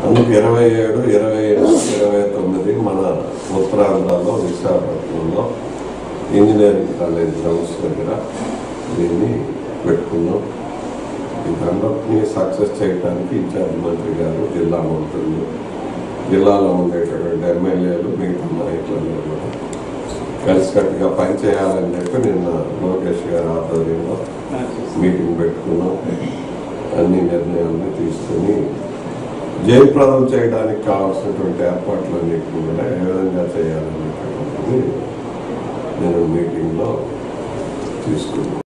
అందుకు ఇరవై ఏడు ఇరవై ఎనిమిది ఇరవై తొమ్మిది మన ఉత్తరాంధ్రలో విశాఖపట్నంలో ఇంజనీరింగ్ కాలేజ్ గ్రౌండ్స్ దగ్గర దీన్ని పెట్టుకున్నాం వీటన్నిటిని సక్సెస్ చేయడానికి ఇన్ఛార్జ్ మంత్రి గారు జిల్లా మంత్రులు జిల్లాలో ఉండేటటువంటి ఎమ్మెల్యేలు మిగతా నాయకులందరూ కూడా కలిసికట్టుగా పనిచేయాలని చెప్పి నిన్న లోకేష్ గారి ఆధ్వర్యంలో మీటింగ్ పెట్టుకున్నాం అన్ని నిర్ణయాలను తీసుకుని జయప్రదం చేయడానికి కావాల్సినటువంటి ఏర్పాట్లన్నింటినీ కూడా ఏ విధంగా చేయాలనేటటువంటిది నేను మీటింగ్లో తీసుకున్నాను